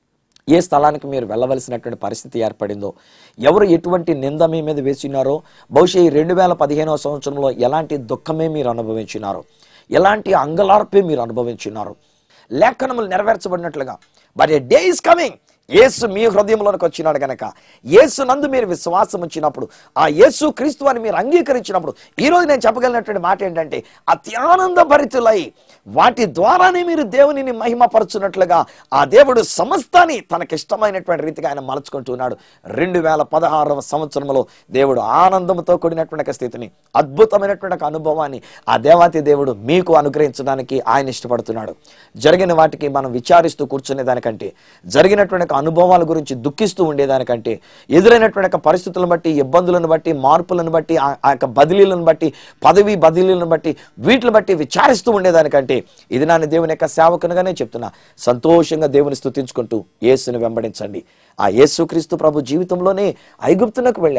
ఏ స్థలానికి మీరు వెళ్ళవలసినటువంటి పరిస్థితి ఏర్పడిందో ఎవరు ఎటువంటి నింద మీ మీద వేసినారో బహుశా ఈ రెండు వేల పదిహేనవ సంవత్సరంలో ఎలాంటి దుఃఖమే మీరు అనుభవించినారో ఎలాంటి అంగలార్పే మీరు అనుభవించినారో లేఖనములు నెరవేర్చబడినట్లుగా but a day is coming యేసు మీ హృదయంలోనికి వచ్చినాడు గనక యేసు నందు మీరు విశ్వాసం వచ్చినప్పుడు ఆ యేసు క్రీస్తు అని మీరు అంగీకరించినప్పుడు ఈ రోజు నేను చెప్పగలిగినటువంటి మాట ఏంటంటే అత్యానంద భరితులై వాటి ద్వారానే మీరు దేవునిని మహిమపరచున్నట్లుగా ఆ దేవుడు సమస్తాన్ని తనకిష్టమైనటువంటి రీతిగా ఆయన మలుచుకుంటున్నాడు రెండు వేల పదహారవ సంవత్సరంలో దేవుడు ఆనందంతో కూడినటువంటి ఒక స్థితిని అద్భుతమైనటువంటి ఒక అనుభవాన్ని ఆ దేవాతి దేవుడు మీకు అనుగ్రహించడానికి ఆయన ఇష్టపడుతున్నాడు జరిగిన వాటికి మనం విచారిస్తూ కూర్చునే దానికంటే జరిగినటువంటి ఒక అనుభవాల గురించి దుఃఖిస్తూ ఉండేదానికంటే ఎదురైనటువంటి ఒక పరిస్థితులను బట్టి ఇబ్బందులను బట్టి మార్పులను బట్టి ఆ ఆ యొక్క బదిలీలను బట్టి పదవి బదిలీలను బట్టి వీటిని బట్టి విచారిస్తూ ఉండేదానికంటే ఇది నాన్న దేవుని యొక్క సేవకునిగానే చెప్తున్నా సంతోషంగా దేవుని స్తుతించుకుంటూ యేసుని వెంబడించండి ఆ యేసుక్రీస్తు ప్రభు జీవితంలోనే ఐగుప్తునకు వెళ్ళాడు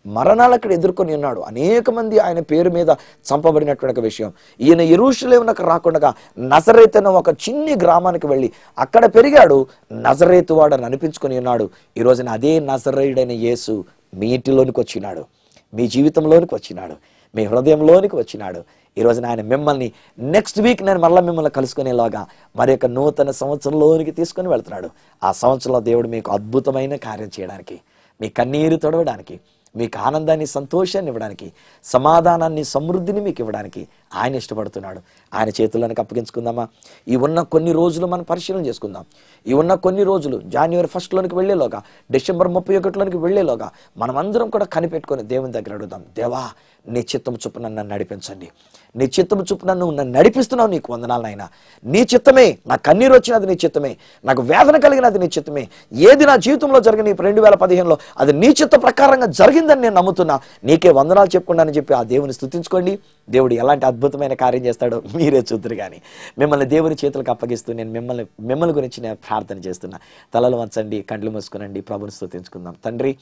మరణాలు అక్కడ ఎదుర్కొని ఉన్నాడు అనేక మంది ఆయన పేరు మీద చంపబడినటువంటి ఒక విషయం ఈయన ఎరుషులేమునకు రాకుండా నజరేత్ అన్న ఒక చిన్ని గ్రామానికి వెళ్ళి అక్కడ పెరిగాడు నజరేతు వాడని అనిపించుకొని ఉన్నాడు ఈ రోజున అదే నజరేయుడైన యేసు మీ ఇంటిలోనికి వచ్చినాడు మీ జీవితంలోనికి వచ్చినాడు మీ హృదయంలోనికి వచ్చినాడు ఈ రోజున ఆయన మిమ్మల్ని నెక్స్ట్ వీక్ నేను మరలా మిమ్మల్ని కలుసుకునేలాగా మరి యొక్క నూతన సంవత్సరంలోనికి తీసుకొని వెళ్తున్నాడు ఆ సంవత్సరంలో దేవుడు మీకు అద్భుతమైన కార్యం చేయడానికి మీ కన్నీరు తొడవడానికి మీకు ఆనందాన్ని సంతోషాన్ని ఇవ్వడానికి సమాధానాన్ని సమృద్ధిని మీకు ఇవ్వడానికి ఆయన ఇష్టపడుతున్నాడు ఆయన చేతుల్లోనికి అప్పగించుకుందామా ఈ ఉన్న కొన్ని రోజులు మనం పరిశీలన చేసుకుందాం ఈ ఉన్న కొన్ని రోజులు జనవరి ఫస్ట్లోనికి వెళ్ళేలోగా డిసెంబర్ ముప్పై ఒకటిలోనికి వెళ్ళేలోగా మనమందరం కూడా కనిపెట్టుకొని దేవుని దగ్గర అడుగుదాం దేవా నీ చిత్తము చొప్పున నన్ను నడిపించండి నీ చిత్తము చొప్పున నువ్వు నన్ను నడిపిస్తున్నావు నీకు వందనాలు నాయన నీ చిత్తమే నా కన్నీరు వచ్చినది నీ చిత్తమే నాకు వేదన కలిగినది నీ చిత్తమే ఏది నా జీవితంలో జరిగిన ఈ రెండు వేల పదిహేనులో అది నీ చిత్త ప్రకారంగా జరిగిందని నేను నమ్ముతున్నా నీకే వందనాలు చెప్పుకున్నానని చెప్పి ఆ దేవుని స్తుతించుకోండి దేవుడు ఎలాంటి అద్భుతమైన కార్యం చేస్తాడో మీరే చూద్దరు కానీ మిమ్మల్ని దేవుని చేతులకు అప్పగిస్తూ నేను మిమ్మల్ని మిమ్మల్ని గురించి నేను ప్రార్థన చేస్తున్నా తలలు వంచండి కండ్లు మూసుకునండి ప్రభుని స్తుతించుకుందాం తండ్రి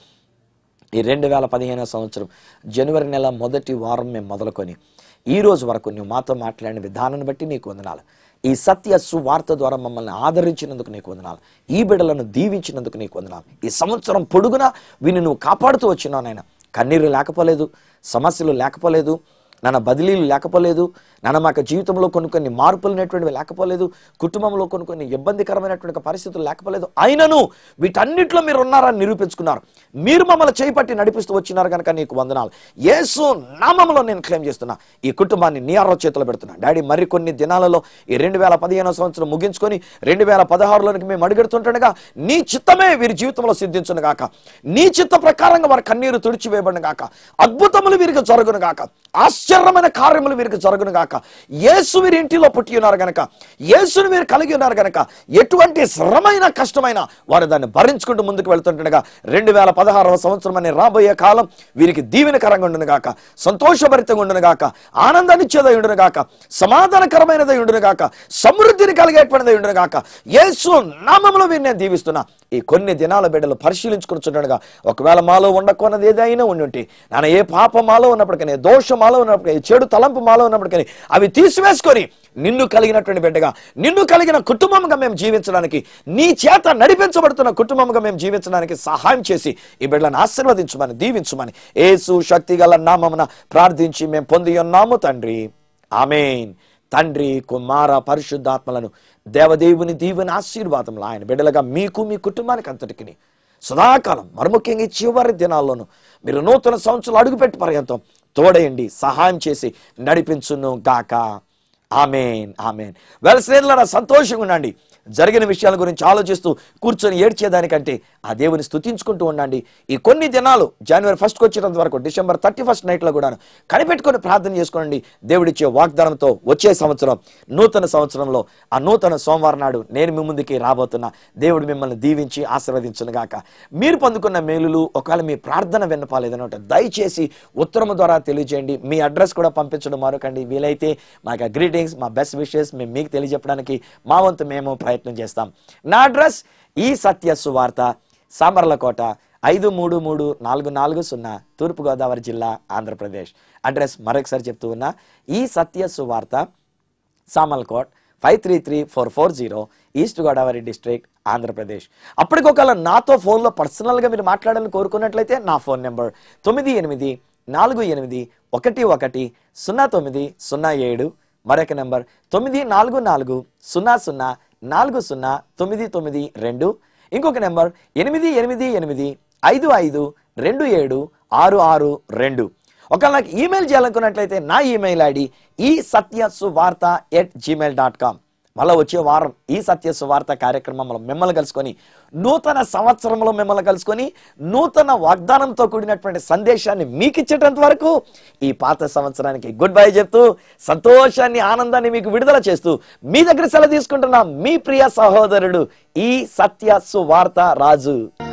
ఈ రెండు వేల పదిహేనవ సంవత్సరం జనవరి నెల మొదటి వారం మేము మొదలుకొని ఈ రోజు వరకు నువ్వు మాతో మాట్లాడిన విధానాన్ని బట్టి నీకు వందనాలు ఈ సత్య సువార్త ద్వారా మమ్మల్ని ఆదరించినందుకు నీకు వందనాలు ఈ బిడ్డలను దీవించినందుకు నీకు వందనాలు ఈ సంవత్సరం పొడుగునా వీని నువ్వు కాపాడుతూ వచ్చినావు నాయన కన్నీరు లేకపోలేదు సమస్యలు లేకపోలేదు నాన్న బదిలీలు లేకపోలేదు నాన్న మాకు జీవితంలో కొన్ని కొన్ని మార్పులు అనేటువంటివి లేకపోలేదు కుటుంబంలో కొన్ని కొన్ని ఇబ్బందికరమైనటువంటి ఒక పరిస్థితులు లేకపోలేదు అయినను వీటన్నిటిలో మీరు ఉన్నారని నిరూపించుకున్నారు మీరు మమ్మల్ని చేపట్టి నడిపిస్తూ వచ్చినారు కనుక నీకు వందనాలు యేసు నామంలో నేను క్లెయిమ్ చేస్తున్నా ఈ కుటుంబాన్ని నీ ఆరో చేతిలో పెడుతున్నా డాడీ మరికొన్ని దినాలలో ఈ రెండు వేల పదిహేనో సంవత్సరం ముగించుకొని రెండు వేల పదహారులోనికి మేము అడుగెడుతుండగా నీ చిత్తమే వీరి జీవితంలో సిద్ధించును గాక నీ చిత్త ప్రకారంగా వారి కన్నీరు తుడిచివేయబడిన గాక అద్భుతములు వీరికి జరుగును గాక ఆశ్చర్యమైన కార్యములు వీరికి జరుగును గాక యేసు వీరి ఇంటిలో పుట్టి ఉన్నారు గనక యేసుని వీరు కలిగి ఉన్నారు గనక ఎటువంటి శ్రమైన కష్టమైన వారు దాన్ని భరించుకుంటూ ముందుకు వెళ్తుండగా రెండు వేల పదహారవ సంవత్సరం అనే రాబోయే కాలం వీరికి దీవెనకరంగా ఉండును గాక సంతోషభరితంగా ఉండును గాక ఆనందాన్నిచ్చేదై ఉండును గాక సమాధానకరమైనదై ఉండును గాక సమృద్ధిని కలిగేటువంటిదై ఉండును గాక యేసు నామంలో వీరిని నేను దీవిస్తున్నా ఈ కొన్ని దినాల బిడ్డలు పరిశీలించుకుంటుండగా ఒకవేళ మాలో ఉండకున్నది ఏదైనా ఉండి ఉంటే నాన్న ఏ పాప మాలో ఉన్నప్పటికీ దోషం మాలో ఉన్నప్పటికీ చెడు తలంపు మాలో ఉన్నప్పటికీ అవి తీసివేసుకొని నిన్ను కలిగినటువంటి బిడ్డగా నిన్ను కలిగిన కుటుంబంగా మేము జీవించడానికి నీ చేత నడిపించబడుతున్న కుటుంబంగా మేము జీవించడానికి సహాయం చేసి ఈ బిడ్డలను ఆశీర్వదించమని దీవించమని ఏసు శక్తి గల నామమున ప్రార్థించి మేము పొంది ఉన్నాము తండ్రి ఆమెన్ తండ్రి కుమార పరిశుద్ధాత్మలను దేవదేవుని దీవుని ఆశీర్వాదంలో ఆయన బిడ్డలుగా మీకు మీ కుటుంబానికి అంతటికి సదాకాలం మరి ముఖ్యంగా ఈ చివరి దినాల్లోనూ మీరు నూతన సంవత్సరాలు అడుగుపెట్టి పర్యంతం తోడయండి సహాయం చేసి నడిపించును గాక ఆమెన్ ఆమెన్ వెల్ శ్రేణుల సంతోషంగా ఉండండి జరిగిన విషయాల గురించి ఆలోచిస్తూ కూర్చొని ఏడ్చేదానికంటే ఆ దేవుని స్తుతించుకుంటూ ఉండండి ఈ కొన్ని దినాలు జనవరి ఫస్ట్కి వచ్చినంత వరకు డిసెంబర్ థర్టీ ఫస్ట్ నైట్లో కూడా కనిపెట్టుకొని ప్రార్థన చేసుకోండి దేవుడిచ్చే వాగ్దానంతో వచ్చే సంవత్సరం నూతన సంవత్సరంలో ఆ నూతన సోమవారం నాడు నేను మీ ముందుకి రాబోతున్నా దేవుడు మిమ్మల్ని దీవించి ఆశీర్వదించునుగాక మీరు పొందుకున్న మేలులు ఒకవేళ మీ ప్రార్థన విన్నపాలు ఏదైనా ఉంటే దయచేసి ఉత్తరం ద్వారా తెలియజేయండి మీ అడ్రస్ కూడా పంపించడం మరొకండి వీలైతే మాకు గ్రీటింగ్స్ మా బెస్ట్ విషెస్ మేము మీకు తెలియజెప్పడానికి మా వంతు మేము ప్రయత్నం చేస్తాం నా అడ్రస్ ఈ సత్య సువార్త సామర్లకోట ఐదు మూడు మూడు నాలుగు నాలుగు సున్నా తూర్పుగోదావరి జిల్లా ఆంధ్రప్రదేశ్ అడ్రస్ మరొకసారి చెప్తూ ఉన్నా ఈ సత్య సువార్త Samalkot five three three four four zero East Godavari district Andhra Pradesh అప్పటికొకవేళ నాతో ఫోన్లో పర్సనల్గా మీరు మాట్లాడాలని కోరుకున్నట్లయితే నా ఫోన్ నెంబర్ తొమ్మిది ఎనిమిది నాలుగు ఎనిమిది ఒకటి ఒకటి సున్నా తొమ్మిది సున్నా ఏడు మరొక నెంబర్ తొమ్మిది నాలుగు నాలుగు సున్నా సున్నా నాలుగు సున్నా తొమ్మిది తొమ్మిది రెండు ఇంకొక నెంబర్ ఎనిమిది ఎనిమిది ఎనిమిది ఐదు ఐదు రెండు ఏడు ఆరు ఆరు రెండు ఒకవేళ నాకు ఈమెయిల్ చేయాలనుకున్నట్లయితే నా ఈమెయిల్ ఐడి ఈ సత్య సువార్త ఎట్ జీమెయిల్ డాట్ కామ్ మళ్ళీ వచ్చే వారం ఈ సత్య సువార్త కార్యక్రమంలో మిమ్మల్ని కలుసుకొని నూతన సంవత్సరంలో మిమ్మల్ని కలుసుకొని నూతన వాగ్దానంతో కూడినటువంటి సందేశాన్ని మీకు ఇచ్చేటంత వరకు ఈ పాత సంవత్సరానికి గుడ్ బై చెప్తూ సంతోషాన్ని ఆనందాన్ని మీకు విడుదల చేస్తూ మీ దగ్గర సెలవు తీసుకుంటున్న మీ ప్రియ సహోదరుడు ఈ సత్య సువార్త రాజు